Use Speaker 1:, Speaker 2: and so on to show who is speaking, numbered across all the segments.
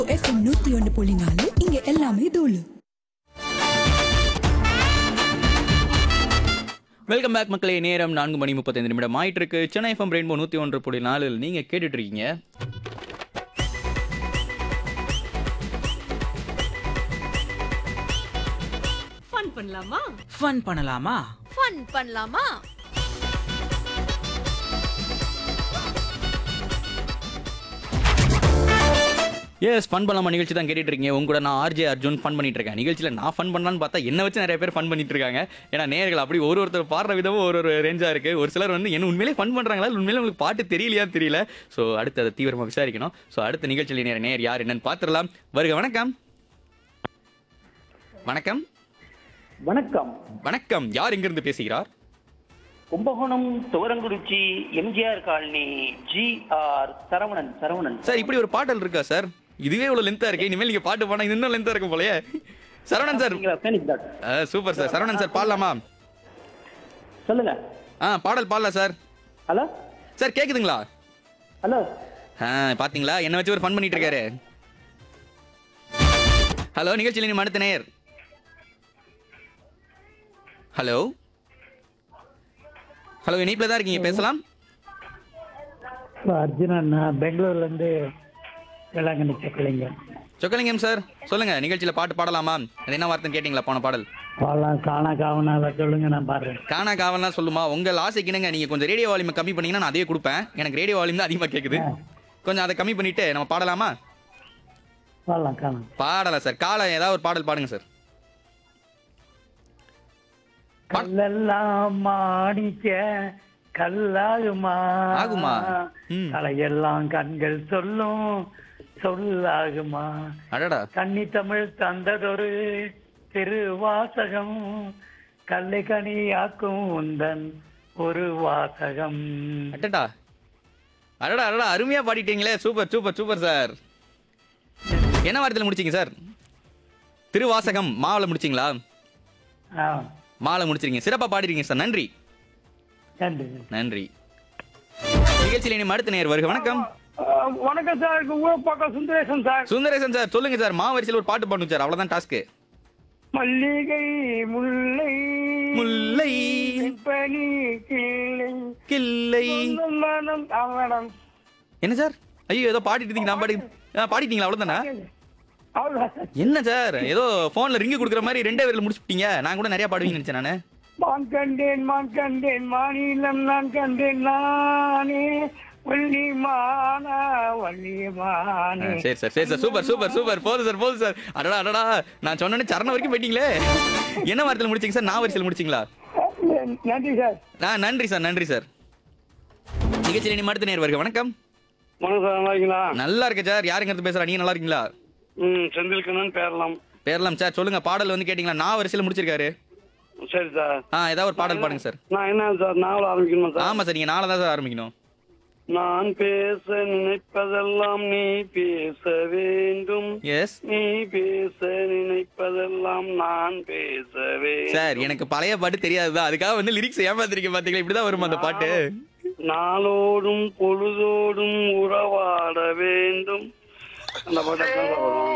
Speaker 1: FM நூத்தி ஒன்று புள்ளி நாலு இங்க எல்லாமே தூளு
Speaker 2: வெல்கம் பேக் மக்களே நேரம் நான்கு மணி முப்பத்தைந்து நிமிடம் ஆயிட்டு இருக்கு சென்னை எஃப்எம் ரெயின்போ நூற்றி ஒன்று புள்ளி நாலில் நீங்கள் கேட்டுட்டு இருக்கீங்க
Speaker 3: ஃபன் பண்ணலாமா
Speaker 4: ஃபன் பண்ணலாமா
Speaker 3: ஃபன் பண்ணலாமா
Speaker 2: எஸ் ஃபன் பண்ணலாமா நிகழ்ச்சி தான் கேட்டுட்டு இருக்கீங்க உங்க கூட நான் ஆர்ஜே அர்ஜுன் ஃபன் பண்ணிட்டு இருக்கேன் நிகழ்ச்சியில் நான் ஃபன் பண்ணலான்னு பார்த்தா என்ன வச்சு நிறைய பேர் ஃபன் பண்ணிட்டு இருக்காங்க ஏன்னா நேர்கள் அப்படி ஒரு ஒருத்தர் பாடுற விதமும் ஒரு ஒரு ரேஞ்சாக இருக்கு ஒரு சிலர் வந்து என்ன உண்மையிலே ஃபன் பண்றாங்களா இல்ல உண்மையிலே உங்களுக்கு பாட்டு தெரியலையா தெரியல ஸோ அடுத்து அதை தீவிரமாக விசாரிக்கணும் ஸோ அடுத்த நிகழ்ச்சியில் நேர நேர் யார் என்னன்னு பார்த்துடலாம் வருக வணக்கம் வணக்கம்
Speaker 5: வணக்கம்
Speaker 2: வணக்கம் யார் எங்கிருந்து பேசுகிறார்
Speaker 5: Kumbakonam Thuvarankurichi MGR colony G R Saravanan Saravanan
Speaker 2: sir இப்படி ஒரு பாடல் இருக்கா சார் இதுவே இவ்வளவு லென்த்தா இருக்கு இனிமேல் நீங்க பாட்டு பாடினா இது இன்னும் லென்த்தா இருக்கும் போலயே சரவணன் சார்
Speaker 5: நீங்களா? Phoenix dot.
Speaker 2: Super sir Saravanan sir பாடலாமா
Speaker 5: சொல்லுங்க
Speaker 2: ஆ பாடல் பாடலாம் சார்
Speaker 5: ஹலோ
Speaker 2: சார் கேக்குதுங்களா
Speaker 5: ஹலோ
Speaker 2: ஆ பாத்தீங்களா என்ன வச்சு ஒரு ஃபன் பண்ணிட்டு இருக்காரு ஹலோ நிகழ்ச்சியில் நீ அடுத்த நேர் ஹலோ ஹலோ இணைப்பில் தான் இருக்கீங்க பேசலாம்
Speaker 6: அர்ஜுனன் நான் பெங்களூர்ல இருந்து வேளாங்கண்ணி செக்கலிங்க
Speaker 2: சொக்கலிங்கம் சார் சொல்லுங்க நிகழ்ச்சியில பாட்டு பாடலாமா அது என்ன வார்த்தைன்னு கேட்டிங்களா போன பாடல்
Speaker 6: பாடலாம் காணா காவனால சொல்லுங்க நான் பாடுறேன்
Speaker 2: காணா காவல்லாம் சொல்லுமா உங்கள் ஆசைக்குனுங்க நீங்க கொஞ்சம் ரேடியோ வால்யூம் கம்மி பண்ணீங்கன்னா நான் அதே கொடுப்பேன் எனக்கு ரேடியோ வால்யூம் தான் அதிகமா கேக்குது கொஞ்சம் அதை கம்மி பண்ணிட்டு நம்ம பாடலாமா
Speaker 6: பாடலாம் காணா
Speaker 2: பாடலாம் சார் காலை ஏதாவது ஒரு பாடல் பாடுங்க சார்
Speaker 6: கல்லெல்லாம் மாணிக்க கல்லாகுமா
Speaker 2: ஆகுமா? ம்.
Speaker 6: கலையெல்லாம் கண்கள் சொல்லும் சொல்லாகுமா
Speaker 2: அடடா
Speaker 6: கன்னி தமிழ் தந்ததொரு திருவாசகம் கல்லை கனியாக்கும் உந்தன் ஒரு வாசகம்
Speaker 2: அடடா அடடா அடடா அருமையா பாடிட்டீங்களே சூப்பர் சூப்பர் சூப்பர் சார் என்ன வாரத்தில் முடிச்சீங்க சார் திருவாசகம் மாவில் முடிச்சிங்களா
Speaker 6: ஆ,
Speaker 2: மாலை முடிச்சிருக்கீங்க சிறப்பா பாடிருக்கீங்க சார் நன்றி
Speaker 6: நன்றி
Speaker 2: நன்றி நிகழ்ச்சியில் இனி அடுத்த நேர் வருக வணக்கம்
Speaker 6: வணக்கம் sir Urapakkam Sundaresan sir
Speaker 2: Sundaresan sir சொல்லுங்க சார் மாவரிசையில் ஒரு பாட்டு பாடணும் சார் அவ்வளவுதான் டாஸ்க்கு
Speaker 6: மல்லிகை முல்லை
Speaker 2: முல்லை
Speaker 6: பனி கிள்ளை
Speaker 2: கில்லை
Speaker 6: மனம் அவனம்
Speaker 2: என்ன சார் ஐயோ ஏதோ பாடிட்டு இருந்தீங்க நான் பாடி ஆ, பாடிட்டீங்களா அவ்வளவுதானா
Speaker 6: அவ்வளவுதான் சார்.
Speaker 2: என்ன சார் ஏதோ போன்ல ரிங்கு கொடுக்குற மாதிரி ரெண்டே பேர்ல முடிச்சுட்டீங்க நான் கூட நிறைய பாடுவீங்கன்னு நினைச்சேன் நானு
Speaker 6: மான் கண்டேன் மான் கண்டேன் மாநிலம் நான் கண்டேன் நானே வள்ளி மானா வள்ளி
Speaker 2: ஆ,
Speaker 6: மானே
Speaker 2: சரி சார் சரி சார் சூப்பர் சூப்பர் சூப்பர் போதும் சார் போதும் சார் அடடா அடடா நான் சொன்னோன்னே சரணம் வரைக்கும் போயிட்டீங்களே என்ன வாரத்தில் முடிச்சீங்க சார் நான் வரிசையில் முடிச்சிங்களா
Speaker 6: நன்றி சார்
Speaker 2: ஆ நன்றி சார் நன்றி சார் நிகழ்ச்சியில் இனி அடுத்த நேர் வருக வணக்கம்
Speaker 7: வணக்கம் சார் நல்லா இருக்கீங்களா
Speaker 2: நல்லா இருக்கு சார் யாருங்க பேசுறா நீங்க நல்லா இருக்கீங்களா
Speaker 7: ம் செந்தில்கண்ணன் பேரலாம்
Speaker 2: பேரலாம் சார் சொல்லுங்க பாடல் வந்து கேட்டீங்களா நான் வரிசையில் முடிச்சிருக்காரு
Speaker 7: சரி சார்
Speaker 2: ஆ ஏதாவது ஒரு பாடல் பாடுங்க சார்
Speaker 7: நான் என்ன சார் நாவல் ஆரம்பிக்கணுமா சார்
Speaker 2: ஆமா சார் நீங்க நாளை தான் சார் ஆரம்பிக்கணும்
Speaker 7: நான் பேச நினைப்பதெல்லாம் நீ பேச வேண்டும்
Speaker 2: எஸ்
Speaker 7: நீ பேச நினைப்பதெல்லாம் நான் பேச வேண்டும்
Speaker 2: சார் எனக்கு பழைய பாட்டு தெரியாதுதான் அதுக்காக வந்து லிரிக்ஸ் ஏமாத்திருக்கீங்க பாத்தீங்களா இப்படிதான் வருமா அந்த பாட்டு
Speaker 7: நாளோடும் பொழுதோடும் உறவாட வேண்டும் அந்த பாட்டு தான் சார் வரும்.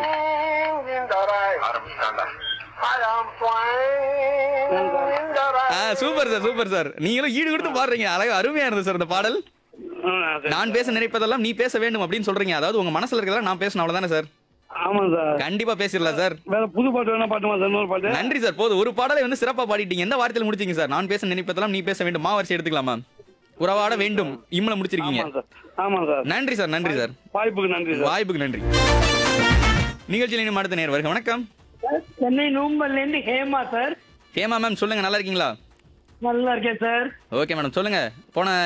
Speaker 2: ஆ சூப்பர் சார் சூப்பர் சார் நீங்களும் ஈடு கொடுத்து பாடுறீங்க அழகா அருமையா இருந்தது சார் அந்த பாடல்
Speaker 7: ஆ, சரி.
Speaker 2: நான் பேச நினைப்பதெல்லாம் நீ பேச வேண்டும் அப்படின்னு சொல்றீங்க அதாவது உங்க மனசுல இருக்கிறதெல்லாம் நான் பேசணும் அவ்வளவுதானே சார்
Speaker 7: ஆமா சார்
Speaker 2: கண்டிப்பா பேசிடலாம் சார்
Speaker 7: வேற புது பாட்டு வேணா பாட்டுமா சார் இன்னொரு பாட்டு
Speaker 2: நன்றி சார் போதும் ஒரு பாடலை வந்து சிறப்பா பாடிட்டீங்க எந்த வார்த்தையில முடிச்சீங்க சார் நான் பேச நினைப்பதெல்லாம் நீ பேச வேண்டும் மாவரிசை எடுத்துக்கலாமா உறவாட வேண்டும் இம்மல முடிச்சிருக்கீங்க
Speaker 7: ஆமா சார் ஆமா சார்
Speaker 2: நன்றி சார் நன்றி சார்
Speaker 7: வாய்ப்புக்கு நன்றி சார்
Speaker 2: வாய்ப்புக்கு நன்றி நிகழ்ச்சியில் இனி அடுத்த நேர் வருக வணக்கம்
Speaker 6: சென்னை நூம்பல்ல இருந்து ஹேமா சார்
Speaker 2: ஹேமா மேம் சொல்லுங்க நல்லா இருக்கீங்களா
Speaker 6: நல்லா இருக்கேன் சார்
Speaker 2: ஓகே மேடம் சொல்லுங்க போன